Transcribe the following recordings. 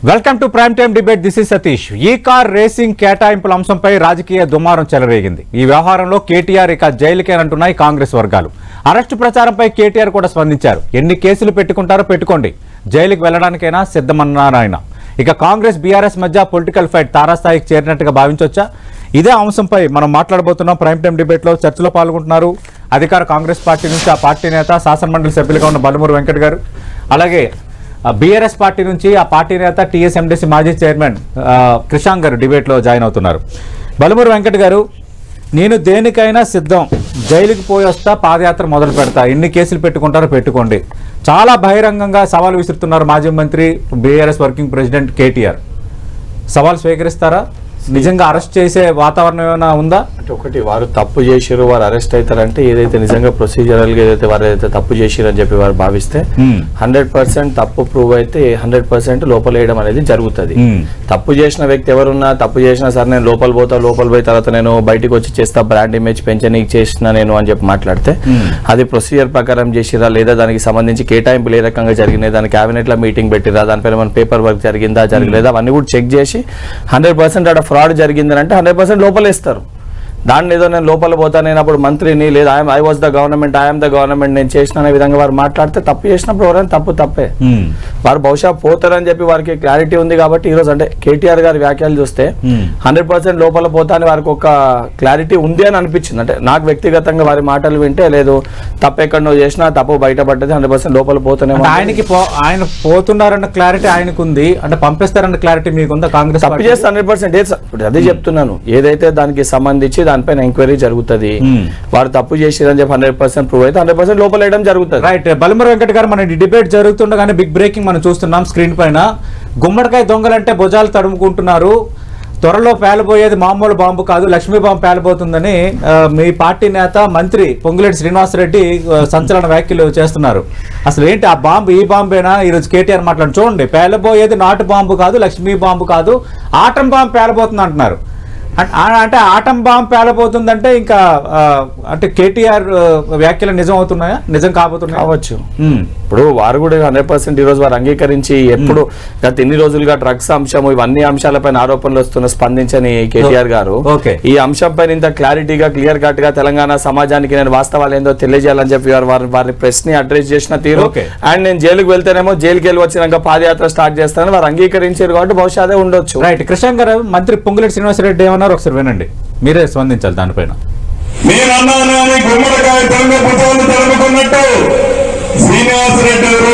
Welcome to prime time debate this is Satish ఈ car racing కేటాయింపుల అంశంపై రాజకీయ దుమారం చెలరేగింది ఈ వ్యవహారంలో కేటీఆర్ ఇక జైలుకేనంటున్నాయి కాంగ్రెస్ వర్గాలు అరెస్టు ప్రచారంపై కేటీఆర్ కూడా స్పందించారు ఎన్ని కేసులు పెట్టుకుంటారో పెట్టుకోండి జైలుకి వెళ్లడానికైనా సిద్ధమన్నారు ఆయన ఇక కాంగ్రెస్ బీఆర్ఎస్ మధ్య పొలిటికల్ ఫైట్ తారాస్థాయికి చేరినట్టుగా భావించవచ్చా ఇదే అంశంపై మనం మాట్లాడబోతున్నాం ప్రైమ్ టైం డిబేట్లో చర్చలో పాల్గొంటున్నారు అధికార కాంగ్రెస్ పార్టీ నుంచి ఆ పార్టీ నేత శాసనమండలి సభ్యులుగా ఉన్న బలమూరు వెంకట్ గారు అలాగే బీఆర్ఎస్ పార్టీ నుంచి ఆ పార్టీ నేత టీఎస్ఎండిసి మాజీ చైర్మన్ ఆ, క్రిషాంక్ గారు డిబేట్లో జాయిన్ అవుతున్నారు బలమూరు వెంకట్ గారు నేను దేనికైనా సిద్ధం జైలుకి పోయి వస్తా పాదయాత్ర మొదలు పెడతా ఎన్ని కేసులు పెట్టుకుంటారో పెట్టుకోండి చాలా బహిరంగంగా సవాల్ విసురుతున్నారు మాజీ మంత్రి బీఆర్ఎస్ వర్కింగ్ ప్రెసిడెంట్ కేటీఆర్ సవాల్ స్వీకరిస్తారా నిజంగా అరెస్ట్ చేసే వాతావరణం ఏమైనా ఉందా అంటే ఒకటి వారు తప్పు చేసిరు వారు అరెస్ట్ అవుతారంటే ఏదైతే నిజంగా ప్రొసీజరల్ గా ఏదైతే వారు ఏదైతే తప్పు చేసిరు అని చెప్పి వారు భావిస్తే Hmm. హండ్రెడ్ పర్సెంట్ తప్పు ప్రూవ్ అయితే హండ్రెడ్ పర్సెంట్ లోపల వేయడం అనేది జరుగుతుంది Hmm. తప్పు చేసిన వ్యక్తి ఎవరున్నా తప్పు చేసినా సరే నేను లోపల పోతా లోపల పోయి తర్వాత నేను బయటికి వచ్చి చేస్తా బ్రాండ్ ఇమేజ్ పెంచనీకి చేసిన నేను అని చెప్పి మాట్లాడితే Hmm. అది ప్రొసీజర్ ప్రకారం చేసిరా లేదా దానికి సంబంధించి కేటాయింపులు ఏ రకంగా జరిగినాయి దాని క్యాబినెట్ లో మీటింగ్ పెట్టిరా దానిపైన మన పేపర్ వర్క్ జరిగిందా జరగలేదా అవన్నీ కూడా చెక్ చేసి హండ్రెడ్ పర్సెంట్ అక్కడ ఫ్రాడ్ జరిగిందని అంటే హండ్రెడ్ పర్సెంట్ లోపలేస్తారు దాన్ని ఏదో నేను లోపల పోతా నేను అప్పుడు మంత్రిని లేదా I'm I was the government I'm the government నేను చేసిన అనే విధంగా వారు మాట్లాడితే తప్పు చేసినప్పుడు ఎవరైనా తప్పు తప్పే Hmm. వారు బహుశా పోతారని చెప్పి వారికి క్లారిటీ ఉంది కాబట్టి ఈరోజు అంటే కేటీఆర్ గారి వ్యాఖ్యలు చూస్తే Hmm. హండ్రెడ్ పర్సెంట్ లోపల పోతా అని వారికి ఒక క్లారిటీ ఉంది అని అనిపించింది అంటే నాకు వ్యక్తిగతంగా వారి మాటలు వింటే లేదు తప్పు ఎక్కడో చేసినా తప్పు బయటపడ్డది హండ్రెడ్ పర్సెంట్ లోపల పోతానేమో అంటే ఆయనకి పో- ఆయన పోతున్నారన్న క్లారిటీ ఆయనకు ఉంది అంటే పంపిస్తారన్న క్లారిటీ మీకుందా కాంగ్రెస్ తప్పు పార్టీ? చేస్తే హండ్రెడ్ పర్సెంట్ ఇప్పుడు అదే చెప్తున్నాను ఏదైతే దానికి సంబంధించి దానిపైన ఎంక్వైరీ జరుగుతుంది Hmm. వారు తప్పు చేసిరని చెప్పి హండ్రెడ్ పర్సెంట్ ప్రూవ్ అయితే హండ్రెడ్ పర్సెంట్ లోపల వేయడం జరుగుతుంది రైట్ బలమర వెంకట్ గారు మన డిబేట్ జరుగుతుండగానే బిగ్ బ్రేకింగ్ మనం చూస్తున్నాం స్క్రీన్ పైన గుమ్మడికాయ దొంగలంటే భుజాలు తడుముకుంటున్నారు త్వరలో పేలబోయేది మామూలు బాంబు కాదు లక్ష్మీ బాంబు పేలబోతుందని ఆ, మీ పార్టీ నేత మంత్రి పొంగులేటి శ్రీనివాసరెడ్డి ఆ, సంచలన వ్యాఖ్యలు చేస్తున్నారు అసలు ఏంటి ఆ బాంబు ఈ బాంబేనా ఈరోజు కేటీఆర్ మాట్లాడి చూడండి పేలబోయేది నాటు బాంబు కాదు లక్ష్మీ బాంబు కాదు ఆటం బాంబు పేలబోతుంది అంటున్నారు అం- ఆ- అంటే ఆటం బాంబు పేలబోతుందంటే ఇంకా ఆ, అంటే కేటీఆర్ ఆ, వ్యాఖ్యలు నిజం అవుతున్నాయా నిజం కాబోతున్నాయా కావచ్చు ఉమ్. ఇప్పుడు వారు కూడా హండ్రెడ్ పర్సెంట్ ఈ రోజు వారు అంగీకరించి ఎప్పుడు గత ఎన్ని రోజులుగా డ్రగ్స్ అంశం ఇవన్నీ అంశాలపైన ఆరోపణలు వస్తున్న స్పందించని కేటీఆర్ గారు ఓకే. ఈ అంశంపై ఇంత క్లారిటీగా క్లియర్ కట్ గా తెలంగాణ సమాజానికి నేను వాస్తవాలు ఏందో తెలియజేయాలని చెప్పి వారు వారి వారి ప్రెస్ ని అడ్రస్ చేసిన తీరు ఓకే. అండ్ నేను జైలుకి వెళ్తేనేమో జైలుకి వెళ్ళి వచ్చినాక పాదయాత్ర స్టార్ట్ చేస్తానని వారు అంగీకరించారు కాబట్టి బహుశా అదే ఉండొచ్చు రైట్ కృష్ణ గారు మంత్రి పొంగులేటి శ్రీనివాసరెడ్డి ఏమన్నారు ఒకసారి వినండి మీరే స్పందించాలి దానిపైన నేనన్నానని గుమ్మడికాయ దొంగ భుజాలు తరుముకున్నట్టు శ్రీనివాసరెడ్డి గారు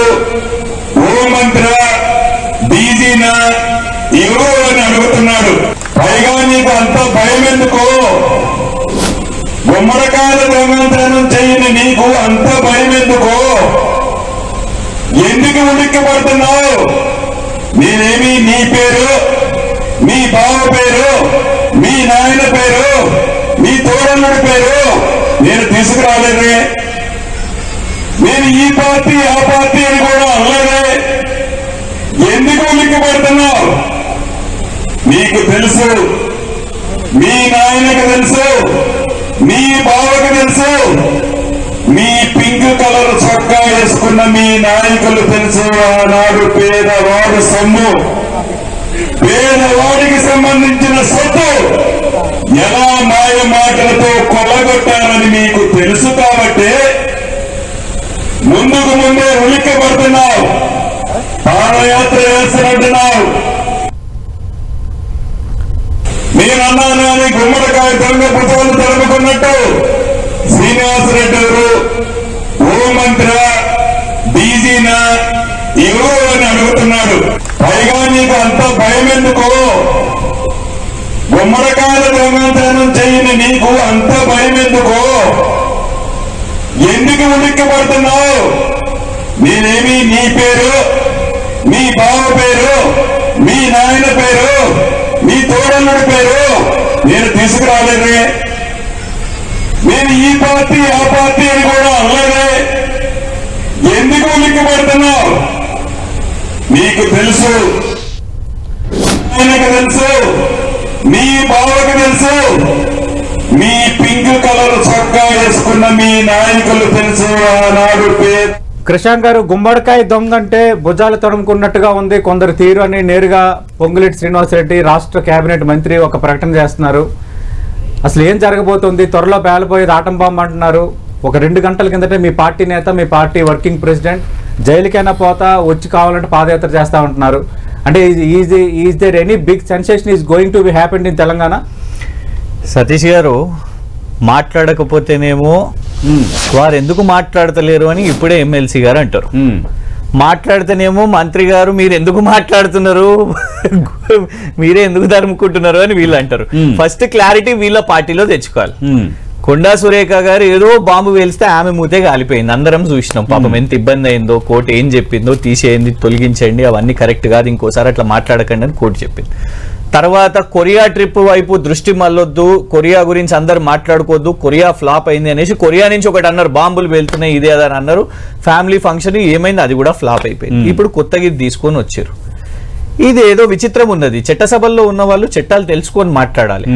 హోంమంత్రి డీజీనా ఎవరు అని అడుగుతున్నాడు పైగా నీకు అంత భయం ఎందుకు గుమ్మడికాయల దొంగతనం చేయని నీకు అంత భయం ఎందుకు ఎందుకు ఉలిక్కి పడుతున్నావు నేనేమి నీ పేరు మీ బావ పేరు మీ నాయన పేరు మీ తోడన్నుడి పేరు నేను తీసుకురాలేదే నేను ఈ పార్టీ ఆ పార్టీ అని కూడా అనలేదే ఎందుకు ఉలిక్కి పడుతున్నావు నీకు తెలుసు మీ నాయనకు తెలుసు మీ బావకు తెలుసు మీ పింక్ కలర్ చొక్కా వేసుకున్న మీ నాయకులు తెలుసు ఆనాడు పేదవాడు సొమ్ము పేదవాడికి సంబంధించిన సొత్తు ఎలా మాయ మాటలతో కొల్లగొట్టారని మీకు తెలుసు కాబట్టి ముందుకు ముందే ఉలిక్కబడుతున్నావు పాదయాత్ర వేస్తున్నట్టున్నావు నేనన్నాను అని గుమ్మడికాయ దొంగ భుజాలు తరుముకున్నట్టు శ్రీనివాసరెడ్డి గారు హోంమంత్రి డీజీనా ఎవరు అని అడుగుతున్నాడు పైగా నీకు అంత భయం ఎందుకు గుమ్మడికాయల దొంగతనం చేయని నీకు అంత భయం ఎందుకు ఎందుకు ఉలిక్కి పడుతున్నావు నేనేమి నీ పేరు మీ బావ పేరు మీ నాయన పేరు మీ తోడల్లుడి పేరు నేను తీసుకురాలేదే నేను ఈ పార్టీ ఆ పార్టీ అని కూడా అనలేదే ఎందుకు ఉలిక్కి పడుతున్నావు నీకు తెలుసు ఆయనకు తెలుసు మీ బావకు తెలుసు మీ పింక్ కలర్ చొక్కా వేసుకున్న మీ నాయకులు తెలుసు ఆనాడు పేరు కృషాంక్ గారు గుమ్మడికాయ దొంగ అంటే భుజాలు తడుముకున్నట్టుగా ఉంది కొందరు తీరు అని నేరుగా పొంగులేటి శ్రీనివాసరెడ్డి రాష్ట్ర కేబినెట్ మంత్రి ఒక ప్రకటన చేస్తున్నారు అసలు ఏం జరగబోతుంది త్వరలో పేలిపోయేది ఆటం బాంబు అంటున్నారు ఒక రెండు గంటల కిందటే మీ పార్టీ నేత మీ పార్టీ వర్కింగ్ ప్రెసిడెంట్ జైలుకైనా పోతా వచ్చి కావాలంటే పాదయాత్ర చేస్తా ఉంటున్నారు అంటే is is there any big sensation is going to be happened in Telangana Satish గారు మాట్లాడకపోతేనేమో వారు ఎందుకు మాట్లాడతలేరు అని ఇప్పుడే ఎమ్మెల్సీ గారు అంటారు మాట్లాడితేనేమో మంత్రి గారు మీరు ఎందుకు మాట్లాడుతున్నారు మీరే ఎందుకు తరుముకుంటున్నారు అని వీళ్ళు అంటారు Hmm. ఫస్ట్ క్లారిటీ వీళ్ళ పార్టీలో తెచ్చుకోవాలి కొండా సురేఖ గారు ఏదో బాంబు వేలిస్తే ఆమె మూతే కాలిపోయింది అందరం చూసినాం పాపం ఎంత ఇబ్బంది అయిందో కోర్టు ఏం చెప్పిందో తీసేయండి తొలగించండి అవన్నీ కరెక్ట్ కాదు ఇంకోసారి అట్లా మాట్లాడకండి అని కోర్టు చెప్పింది తర్వాత కొరియా ట్రిప్ వైపు దృష్టి మళ్ళొద్దు కొరియా గురించి అందరు మాట్లాడుకోవద్దు కొరియా ఫ్లాప్ అయింది అనేసి కొరియా నుంచి ఒకటి అన్నారు బాంబులు వెళ్తున్నాయి ఇదే అదని అన్నారు ఫ్యామిలీ ఫంక్షన్ ఏమైంది అది కూడా ఫ్లాప్ అయిపోయింది ఇప్పుడు కొత్తగా ఇది తీసుకొని వచ్చారు ఇది ఏదో విచిత్రం ఉన్నది చట్టసభల్లో ఉన్న వాళ్ళు చట్టాలు తెలుసుకొని మాట్లాడాలి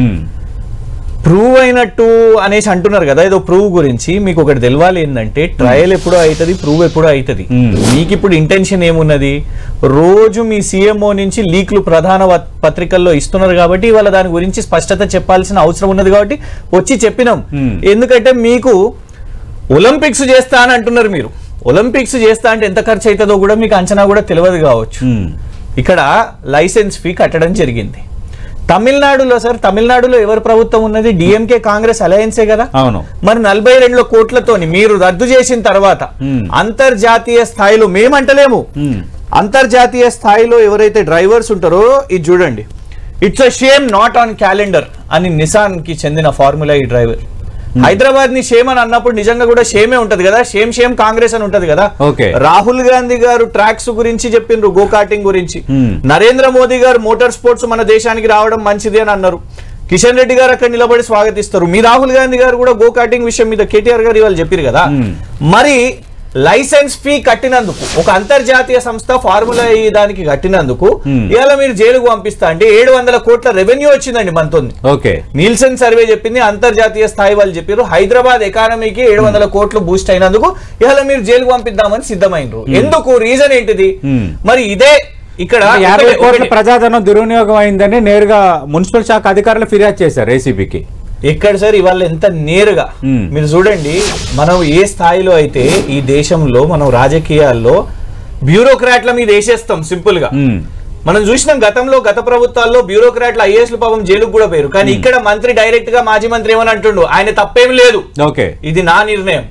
ప్రూవ్ అయినట్టు అనేసి అంటున్నారు కదా ఏదో ప్రూవ్ గురించి మీకు ఒకటి తెలవాలి ఏంటంటే ట్రయల్ ఎప్పుడో అవుతుంది ప్రూవ్ ఎప్పుడో అవుతుంది Hmm. మీకు ఇప్పుడు ఇంటెన్షన్ ఏమున్నది రోజు మీ సీఎంఓ నుంచి లీక్లు ప్రధాన వ- పత్రికల్లో ఇస్తున్నారు కాబట్టి ఇవాళ దాని గురించి స్పష్టత చెప్పాల్సిన అవసరం ఉన్నది కాబట్టి వచ్చి చెప్పినాం Hmm. ఎందుకంటే మీకు ఒలింపిక్స్ చేస్తా అని అంటున్నారు మీరు ఒలింపిక్స్ చేస్తా అంటే ఎంత ఖర్చు అవుతుందో కూడా మీకు అంచనా కూడా తెలియదు కావచ్చు ఇక్కడ లైసెన్స్ ఫీ కట్టడం జరిగింది తమిళనాడులో సార్ తమిళనాడులో ఎవరు ప్రభుత్వం ఉన్నది డిఎంకే కాంగ్రెస్ అలయన్సే కదా అవును. మరి నలభై రెండు కోట్లతోని మీరు రద్దు చేసిన తర్వాత Hmm. అంతర్జాతీయ స్థాయిలో మేమంటలేము అంతర్జాతీయ స్థాయిలో ఎవరైతే డ్రైవర్స్ ఉంటారో ఇది చూడండి it's a shame not on calendar అని నిసాన్ కి చెందిన ఫార్ములా ఈ డ్రైవర్ హైదరాబాద్ ని షేమ్ అని అన్నప్పుడు నిజంగా కూడా షేమే ఉంటది కదా షేమ్ షేమ్ కాంగ్రెస్ అని ఉంటది కదా Okay. రాహుల్ గాంధీ గారు ట్రాక్స్ గురించి చెప్పిండ్రు గో కార్టింగ్ గురించి Hmm. నరేంద్ర మోదీ గారు మోటార్ స్పోర్ట్స్ మన దేశానికి రావడం మంచిది అని అన్నారు కిషన్ రెడ్డి గారు అక్కడ నిలబడి స్వాగతిస్తారు మీ రాహుల్ గాంధీ గారు కూడా గో కార్టింగ్ విషయం మీద కేటీఆర్ గారు ఇవాళ చెప్పారు కదా Hmm. మరి లైసెన్స్ ఫీ కట్టినందుకు ఒక అంతర్జాతీయ సంస్థ ఫార్ములా ఈ దానికి కట్టినందుకు Hmm. ఇవాళ మీరు జైలుకు పంపిస్తా అంటే ఏడు వందల కోట్ల రెవెన్యూ వచ్చిందండి మనతో ఓకే నీల్సన్ సర్వే చెప్పింది అంతర్జాతీయ స్థాయి వాళ్ళు చెప్పారు హైదరాబాద్ ఎకానమీకి ఏడు వందల కోట్లు బూస్ట్ అయినందుకు ఇవాళ మీరు జైలుకు పంపిద్దామని సిద్ధమైనరు ఎందుకు రీజన్ ఏంటిది Hmm. మరి ఇదే ఇక్కడ యాభై ఒకటే- కోట్ల ఒకటి- ప్రజాధనం దుర్వినియోగం అయిందని నేరుగా మున్సిపల్ శాఖ అధికారులు ఫిర్యాదు చేశారు ఏసీబీకి ఎక్కడ సార్ ఇవాళ ఎంత నేరుగా Hmm. మీరు చూడండి మనం ఏ స్థాయిలో అయితే ఈ దేశంలో మనం రాజకీయాల్లో బ్యూరోక్రాట్ల మీద వేసేస్తాం సింపుల్ గా మనం చూసినాం గతంలో గత ప్రభుత్వాల్లో బ్యూరోక్రాట్లు ఐఏఎస్లు పాపం జైలుకు కూడా పోయారు కానీ ఇక్కడ మంత్రి డైరెక్ట్ గా మాజీ మంత్రి ఏమని అంటుండు ఆయన తప్పేం లేదు ఓకే ఇది నా నిర్ణయం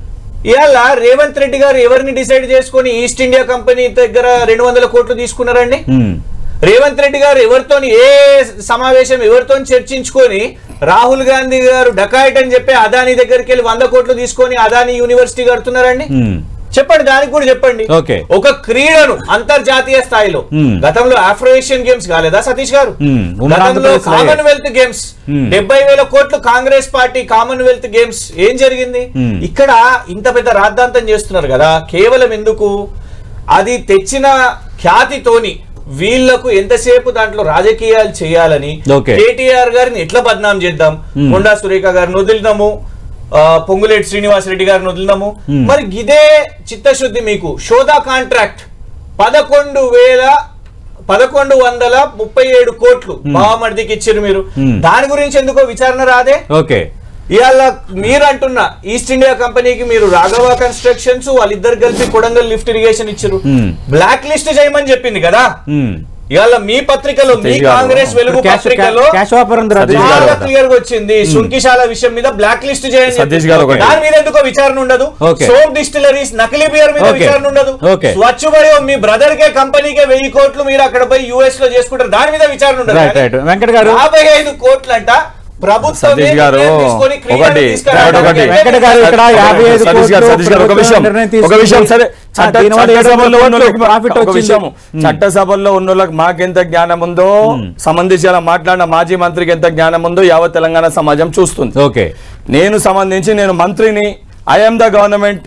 ఇవాళ రేవంత్ రెడ్డి గారు ఎవరిని డిసైడ్ చేసుకొని ఈస్ట్ ఇండియా కంపెనీ దగ్గర రెండు వందల కోట్లు తీసుకున్నారండి రేవంత్ రెడ్డి గారు ఎవరితో ఏ సమావేశం ఎవరితో చర్చించుకొని రాహుల్ గాంధీ గారు డకాయిట్ అని చెప్పి అదాని దగ్గరికి వెళ్ళి వంద కోట్లు తీసుకొని అదాని యూనివర్సిటీ కడుతున్నారండి చెప్పండి దానికి కూడా చెప్పండి Okay. ఒక క్రీడను అంతర్జాతీయ స్థాయిలో Hmm. గతంలో ఆఫ్రో ఏషియన్ గేమ్స్ కాలేదా సతీష్ గారు Hmm. ఉమ్మడి గతంలో ఆంధ్రప్రదేశ్లో అయ్యాయి. Commonwealth Games Hmm. డెబ్బై వేల కోట్లు కాంగ్రెస్ పార్టీ కామన్వెల్త్ గేమ్స్ ఏం జరిగింది Hmm. ఇక్కడ ఇంత పెద్ద రాద్ధాంతం చేస్తున్నారు కదా కేవలం ఎందుకు అది తెచ్చిన ఖ్యాతితోని వీళ్లకు ఎంతసేపు దాంట్లో రాజకీయాలు చేయాలని Okay. కేటీఆర్ గారిని ఎట్లా బద్నాం చేద్దాం Hmm. కొండా సురేఖ గారిని వదిలినాము ఆ, పొంగులేటి శ్రీనివాస్ రెడ్డి గారిని వదిలినాము Hmm. మరి ఇదే చిత్తశుద్ధి మీకు షోదా కాంట్రాక్ట్ పదకొండు వేల పదకొండు వందల ముప్పై ఏడు కోట్లు బావమర్దికి ఇచ్చారు మీరు Hmm. దాని గురించి ఎందుకో విచారణ రాదే ఓకే ఇవాళ మీరు అంటున్న ఈస్ట్ ఇండియా కంపెనీకి మీరు రాఘవ కన్స్ట్రక్షన్స్ వాళ్ళిద్దరు కలిపి కొడంగల్ లిఫ్ట్ ఇరిగేషన్ ఇచ్చారు Hmm. బ్లాక్ లిస్ట్ చేయమని చెప్పింది కదా ఇవాళ మీ పత్రికలో మీ సతీష్ గారు, కాంగ్రెస్ వెలుగు క్యాష్ పత్రికలో క్యాష్ వ్యాపారం రద్దు సతీష్ గారు. చాలా చేశారు. క్లియర్ గా వచ్చింది సుంకిశాల విషయం మీద బ్లాక్ లిస్ట్ చేయండి సతీష్ గారు ఒకటి. దాని మీద ఎందుకో విచారణ ఉండదు Okay. సోప్ డిస్టిలరీస్ నకిలీ బియర్ మీద Okay. విచారణ ఉండదు Okay. స్వచ్ఛ బయో మీ బ్రదర్ కే కంపెనీకే వెయ్యి కోట్లు మీరు అక్కడ పోయి యుఎస్ లో చేసుకుంటారు దాని మీద విచారణ ఉండదు రైట్ రైట్ వెంకట్ గారు యాభై ఐదు కోట్లంట ప్రభుత్వమే సతీష్ గారు, నిర్ణయం తీసుకొని క్రీడను ఒకటి, తీసుకురావడానికి ఒకటి. వెంకట గారు ఇక్కడ యాభై ఐదు సతీష్ గారు, కోట్లు సతీష్ గారు, ఒక ప్రభుత్వం విషయం నిర్ణయం ఒక తీసుకుంది. విషయం సరే ఆ, చట్ట- దీనివల్ల ఏడు వందల చట్టసభల్లో కోట్లు ఉన్నోళ్ళకి ప్రాఫిట్ ఒక వచ్చింది. విషయం చట్టసభల్లో ఉన్న వాళ్ళకి మాకెంత జ్ఞానం ఉందో సంబంధించి అలా మాట్లాడిన మాజీ మంత్రికి ఎంత జ్ఞానం ఉందో యావత్ తెలంగాణ సమాజం చూస్తుంది ఓకే నేను సంబంధించి నేను మంత్రిని I'm the government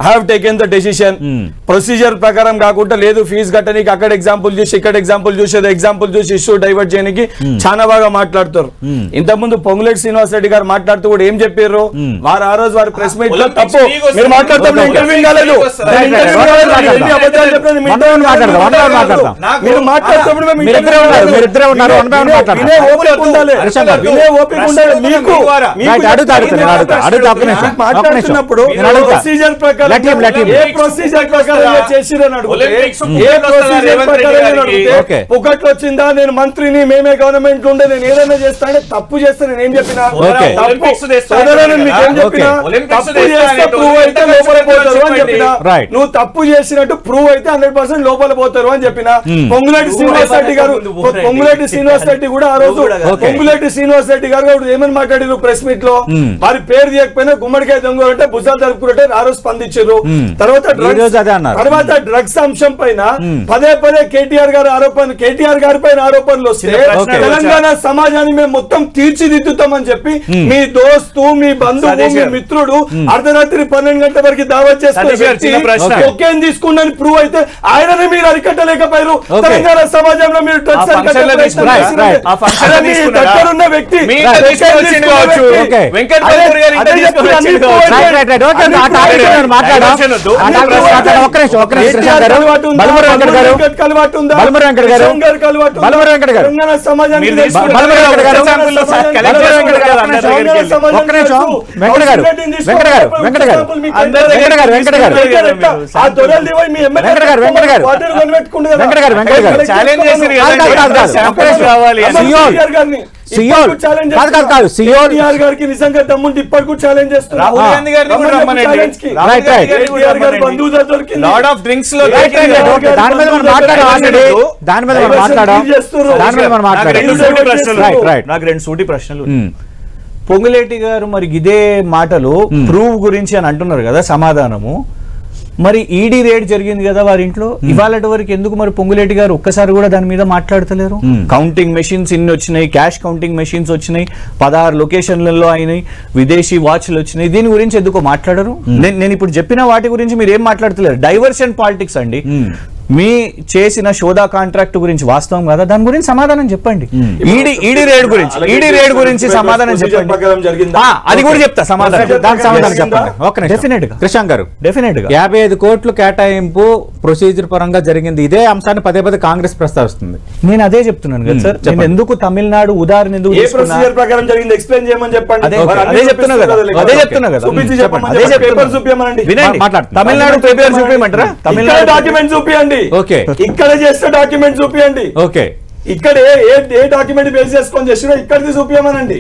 have taken the decision procedure ప్రకారం కాకుండా లేదు ఫీజు కట్టడానికి అక్కడ ఎగ్జాంపుల్ చూసి ఇక్కడ ఎగ్జాంపుల్ చూసి ఎగ్జాంపుల్ చూసి ఇష్యూ డైవర్ట్ చేయడానికి చాలా బాగా మాట్లాడుతారు ఇంతకుముందు పొంగులేటి శ్రీనివాస్ రెడ్డి గారు మాట్లాడుతూ కూడా ఏం చెప్పారు వారు ఆ రోజు వారి ప్రెస్ మీట్ లో Olympics తప్పు మీకు వస్తుంది. మీరు మాట్లాడుతున్న Okay. ఇంటర్వ్యూ కాలేదు వస్తుంది. నేను Right, right. interview One కాలేదు. hour ఎన్ని అబద్ధాలు చెప్పినా మీ One hour interview మాట్లాడదాం. One hour కాలేదు. మాట్లాడదాం. నాకు- మీరు మాట్లాడుతున్నప్పుడు మేము మీరిద్దరే interview ఉన్నారు. కాలేదు. మీరిద్దరే ఉన్నారు. One by one వినే- మాట్లాడదాం. వినే ఓపిక ఉండాలి. హర్షం గారు. వినే ఓపిక ఉండాలి. మీకు మీకు Right, అడుగుతా, అడుగుతా, నేను అడుగుతా. అడుగుతా, ఒక్క నిమిషం. మీకు మాట్లాడుతున్నప్పుడు నేను అడుగుతా. ప్రొసీజర్ ప్రకారం Let him, let him. ఏ ప్రొసీజర్ ప్రకారం ఏ చేసిరని అడిగితే ఒలింపిక్స్ ఏ ప్రొసీజర్ రేవంత్ రెడ్డి ప్రకారం గారికి. అడిగితే Okay. పుకట్లు వచ్చిందా నేను మంత్రిని మేమే గవర్నమెంట్ ఉండే నేను ఏదైనా చేస్తానే తప్పు చేస్తే నేను ఏం చెప్పినా Okay. తప్పు ఒలింపిక్స్ తెస్తా సోదరా, నేను మీకు ఏం అంటున్నా చెప్పినా Okay. ఒలింపిక్స్ తప్పు తెస్తా చేస్తే అనేటోళ్ళు ప్రూవ్ అయితే ఎంత లోపల కష్టపడతారో పోతారు అని చెప్పండి. చెప్పినా Right. నువ్వు తప్పు చేసినట్టు ప్రూవ్ అయితే హండ్రెడ్ పర్సెంట్ లోపల పోతారు అని చెప్పిన పొంగులేటి శ్రీనివాస్ రెడ్డి గారు ముందు పోరండి. పొంగులేటి శ్రీనివాస్ రెడ్డి కూడా ఆ రోజు కూడా కాదు. పొంగులేటి శ్రీనివాస్ రెడ్డి గారు కూడా ఏమని మాట్లాడారు ప్రెస్ మీట్ లో వారి పేరు తీయకపోయినా గుమ్మడికాయ దొంగ అంటే భుజాలు జరుపుకుంటే ఆ రోజు స్పందించారు తర్వాత ఈ రోజు drugs- అదే అన్నారు. తర్వాత డ్రగ్స్ అంశం పైన పదే పదే కేటీఆర్ గారు ఆరోపణలు కేటీఆర్ గారి పైన ఆరోపణలు వస్తే చిన్న ప్రశ్న Okay. తెలంగాణ సమాజాన్ని మేము మొత్తం తీర్చిదిద్దుతామని చెప్పి మీ దోస్తు మీ బంధువు సతీష్ మీ గారు. మిత్రుడు అర్ధరాత్రి పన్నెండు గంటల వరకు దావత్ సతీష్ గారు, చిన్న ప్రశ్న. చేసుకుని ఒకేం తీసుకున్నని ప్రూవ్ అయితే ఆయనని మీరు అరికట్టలేకపోయారు Okay. తెలంగాణ సమాజంలో మీరు drugs ఆ function లో అరికట్టే తీసుకున్నారా? ప్రయత్నం Right, చేసినారు. ఆ function లో అరే మీ తీసుకున్నారా? దగ్గరున్న వ్యక్తి మీ దగ్గర ఇంట్లో తీసుకొచ్చింది తీసుకున్న కావచ్చు. వ్యక్తి. Okay. వెంకట్ అదే- బాబు గారి ఇంట్లో అదే తీసుకొని చెప్తున్నా, వచ్చింది అన్ని కావచ్చు. Prove right right right okay అన్ని ఆ టాపిక్ ప్రూవ్ నేను మాట్లాడాం డైవర్షన్ వద్దు. ఆ టాపిక్ అన్ని మాట్లాడాం ఒక్క నిమిషం ఒక్క నిమిషం కేటీఆర్ కృష్ణ గారు కలవాటు ఉందా? బలమూరి వెంకట్ గారు వెంకట్ కలవాటు ఉందా? బలమూరి వెంకట్ గారు కిషన్ గారు కలవాటు ఉందా? బలమూరి వెంకట్ గారు తెలంగాణ సమాజానికి మీరు తెలుసు. తీసుకున్న బలమూరి వెంకట్ గారు తెలంగాణ ఎగ్జాంపుల్ సమాజానికి కలెక్ట్ తెలుసు. చేసుకుంటారు కదా అందరి తెలంగాణ దగ్గరికి వెళ్ళి. సమాజానికి ఒక్క నిమిషం. తెలుసు. వెంకట్ గారు, కౌన్సిల్ మీటింగ్ వెంకట్ గారు, తీసుకోవాలి. వెంకట్ గారు. ఎగ్జాంపుల్ మీకు అందరి తెలుసు. వెంకట్ గారు, వెంకట్ గారు. వెంకట్ గారు. ఆ దొరలు పోయి మీ ఎమ్మెల్యే వెంకట్ గారు, వెంకట్ గారు. వాటర్ కొనిపెట్టుకుండు కదా. వెంకట్ గారు, వెంకట్ గారు. ఛాలెంజ్ చేసిర్రు కాదు, కదండి. కాదు, కాదు. శాంపిల్స్ కావాలి అని. సియోల్. కేటీఆర్ గారిని సియోల్. ఇప్పటికి ఛాలెంజ్ కాదు, కాదు, కాదు. సియోల్. కేటీఆర్ గారికి నిజంగా దమ్ముంటే ఇప్పటికి ఛాలెంజ్ చేస్తున్నారు రాహుల్ ఆ. గాంధీ గారిని కూడా రమ్మని రమ్మనండి ఛాలెంజ్ కి. Rahul Right, Gandhi right. గారిని కూడా కేటీఆర్ గారి రమ్మనండి. బంధువు దగ్గర దొరికింది. లార్డ్ ఆఫ్ డ్రింక్స్ లో రైట్ రైట్ దొరికింది. రైట్ ఓకే దాని మీద మనం మాట్లాడాం ఆల్రెడీ దాని మీద మనం మాట్లాడాం దాని మీద మనం నాకు మాట్లాడాం రెండు సూటి ప్రశ్నలు రైట్ రైట్ నాకు రెండు సూటి ప్రశ్నలు పొంగులేటి గారు మరి ఇదే మాటలు ప్రూవ్ గురించి అని అంటున్నారు కదా సమాధానము మరి ఈడీ రేడ్ జరిగింది కదా వారి ఇంట్లో ఇవాళ వరకు ఎందుకు మరి పొంగులేటి గారు ఒక్కసారి కూడా దాని మీద మాట్లాడతలేరు కౌంటింగ్ మెషిన్స్ ఇన్ని వచ్చినాయి క్యాష్ కౌంటింగ్ మెషిన్స్ వచ్చినాయి పదహారు లొకేషన్లలో అయినాయి విదేశీ వాచ్లు వచ్చినాయి దీని గురించి ఎందుకో మాట్లాడరు నేను నేను ఇప్పుడు చెప్పిన వాటి గురించి మీరు ఏం మాట్లాడతలేరు డైవర్షన్ పాలిటిక్స్ అండి మీ చేసిన షోదా కాంట్రాక్ట్ గురించి వాస్తవం కదా దాని గురించి సమాధానం చెప్పండి ఈడీ ఈడీ రేడ్ గురించి ఈడీ రేడ్ గురించి సమాధానం చెప్పండి ప్రకారం జరిగిందా? ఆ, అది కూడా చెప్తా సమాధానం దానికి సమాధానం చెప్పండి ఒక నిమిషం Definite గా. కృష్ణ గారు డెఫినెట్ గా యాభై ఐదు కోట్లు కేటాయింపు ప్రొసీజర్ పరంగా జరిగింది ఇదే అంశాన్ని పదే పదే కాంగ్రెస్ ప్రస్తావిస్తుంది నేను అదే చెప్తున్నాను కదా సార్ నేను చెప్పండి. ఎందుకు తమిళనాడు ఉదాహరణ ఎందుకు ఏ తీసుకున్నా? ప్రొసీజర్ ప్రకారం జరిగింది ఎక్స్ప్లెయిన్ చేయమని చెప్పండి అదే- మరి అన్ని అదే చెప్తున్నా కదా. చూపిస్తున్నారు అదే కదా చెప్తున్నా కదా. చూపించి చెప్పండి. చెప్పమని అదే చెప్పండి. చెప్తున్నా. పేపర్ చూపించమనండి వినండి మా- మాట్లాడుతున్నా. తమిళనాడు పేపర్ చూపించమంటారా ఇక్కడ తమిళనాడు డాక్యుమెంట్ చూపియండి ఓకే. ఇక్కడ చేసిన డాక్యుమెంట్ చూపియండి ఓకే ఇక్కడ ఏ ఏ- ఏ డాక్యుమెంట్ బేస్ చేసుకొని చేసినా ఇక్కడిది చూపించమనండి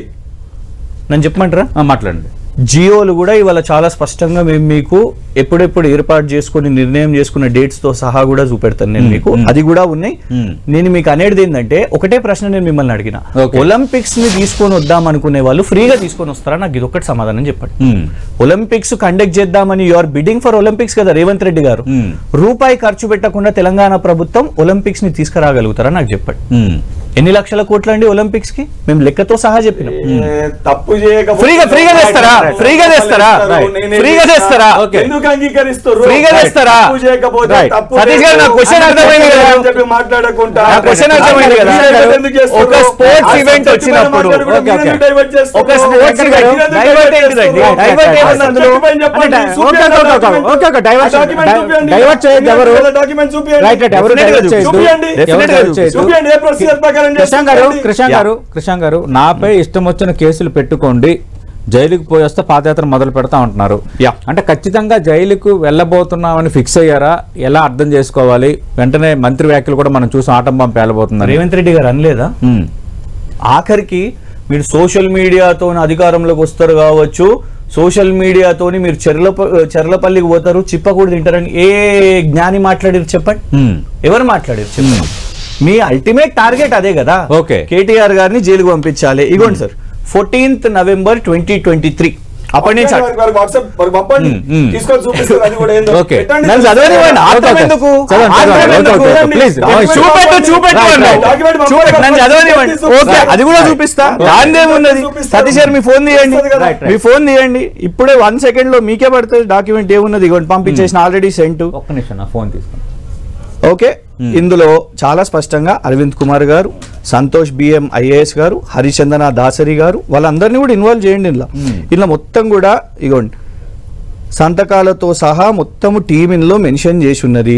నన్ను చెప్పమంటారా ఆ, మాట్లాడండి జియోలు కూడా ఇవాళ చాలా స్పష్టంగా మేము మీకు ఎప్పుడెప్పుడు ఏర్పాటు చేసుకుని నిర్ణయం చేసుకున్న డేట్స్ తో సహా కూడా చూపెడతాను నేను మీకు అది కూడా ఉన్నాయి మ్మ్. నేను మీకు అనేది ఏంటంటే ఒకటే ప్రశ్న నేను మిమ్మల్ని అడిగిన Okay. ఒలింపిక్స్ ని తీసుకొని వద్దాం అనుకునే వాళ్ళు ఫ్రీగా తీసుకొని వస్తారా నాకు ఇది ఒకటి సమాధానం చెప్పండి మ్మ్. ఒలింపిక్స్ కండక్ట్ చేద్దామని you are bidding for Olympics కదా రేవంత్ రెడ్డి గారు మ్మ్. రూపాయి ఖర్చు పెట్టకుండా తెలంగాణ ప్రభుత్వం ఒలింపిక్స్ ని తీసుకురాగలుగుతారా నాకు చెప్పండి మ్మ్. ఎన్ని లక్షల కోట్లు అండి ఒలింపిక్స్ కి మేము లెక్కతో సహా చెప్పినాం ఏ, తప్పు చేయకపోతే ఫ్రీగా- ఫ్రీగా తెస్తారా? ఫ్రీగా తెస్తారా? నేనే ఫ్రీగా చేస్తా. తెస్తారా? ఓకే. ఎందుకు అంగీకరిస్తారు ఫ్రీగా తెస్తారా? తప్పు చేయకపోతే Right. తప్పు సతీష్ గారు, నా లేదు. question అర్థమైంది కదా? అని చెప్పి మాట్లాడకుండా నా question అర్థమైంది కదా? మీరు ఎందుకు చేస్తారు? ఒక sports ఆ event subject వచ్చినప్పుడు. మీద మాట్లాడుకుంటే ఓకే, మీరు ఓకే. ఎందుకు divert చేస్తారు? ఒక sports మీరు event ఎందుకు divert divert ఏంటిదండి? చేస్తారు? divert ఆ ఏమన్నా అందులో? subject పైన చెప్పండి. అంటే చూపియండి okay, okay, okay, document. Okay, okay, divert ఆ document డై- చూపియండి. divert చేయొద్దు ఎవరు? ఆ document చూపియండి. రైట్ రైట్ ఎవరు Definitely divert గా చేయొద్దు. చూపియండి. ఎవరు Definitely గా divert చేయొద్దు. చూపియండి ఏ ప్రొసీజర్ ప్రకారం కృష్ణ గారు చేస్తారు? కృష్ణ గారు కృష్ణ గారు నాపై ఇష్టం వచ్చిన కేసులు పెట్టుకోండి జైలుకి పోయి వస్తే పాదయాత్ర మొదలు పెడతా ఉంటున్నారు యా. అంటే ఖచ్చితంగా జైలుకు వెళ్ళబోతున్నామని ఫిక్స్ అయ్యారా ఎలా అర్థం చేసుకోవాలి వెంటనే మంత్రి వ్యాఖ్యలు కూడా మనం చూసి ఆటం బాంబు పేలబోతుందని రేవంత్ రెడ్డి గారు అనలేదా ఉమ్. ఆఖరికి మీరు సోషల్ మీడియాతో అధికారంలోకి వస్తారు కావచ్చు సోషల్ మీడియాతోని మీరు చెర్ల చెర్లపల్లికి పోతారు చిప్పకూడదు తింటారని ఏ జ్ఞాని మాట్లాడారు చెప్పండి ఉమ్. ఎవరు మాట్లాడారు చెప్పండి మీ అల్టిమేట్ టార్గెట్ అదే కదా Okay. కేటీఆర్ గారిని జైలుకు పంపించాలి ఇగోండి sir fourteenth November twenty twenty three అప్పటి నుంచి వారికి- వారికి వాట్సాప్ వారికి పంపండి మ్మ్, మ్మ్. తీసుకొని చూపిస్తారు అది కూడా ఏందో ఓకే. పెట్టండి. నన్ను చదవనివ్వండి ఆత్రం ఓకే, ఓకే. ఎందుకు చదవండి, ఆత్రం చదవండి, ఎందుకు? Okay, okay, please. డాక్యుమెంట్ చూపెట్టు పంపండి. చూపెట్టు రైట్, అన్నావు. రైట్. డాక్యుమెంట్ పంపండి. చూపెట్టు నన్ను చదవనివ్వండి చూపిస్తా. ఓకే అది కూడా రైట్. చూపిస్తా రైట్. దానిదేమున్నది చూపిస్తాను. సతీష్ గారు మీ ఫోన్ తీయండి చూపిస్తాను కదా. రైట్, మీ ఫోన్ తీయండి ఇప్పుడే వన్ సెకండ్ లో మీకే పడుతుంది డాక్యుమెంట్ ఏమున్నది ఇవ్వండి పంపించేసిన ఆల్రెడీ సెంట్ ఒక్క నిమిషం నా ఫోన్ తీసుకోండి ఓకే ఇందులో చాలా స్పష్టంగా అరవింద్ కుమార్ గారు సంతోష్ బిఎం ఐఏఎస్ గారు హరిచందన దాసరి గారు వాళ్ళందరినీ కూడా ఇన్వాల్వ్ చేయండి ఇందులో ఇలా మొత్తం కూడా ఇగోండి సంతకాలతో సహా మొత్తము టీం ఇందులో మెన్షన్ చేసి ఉన్నది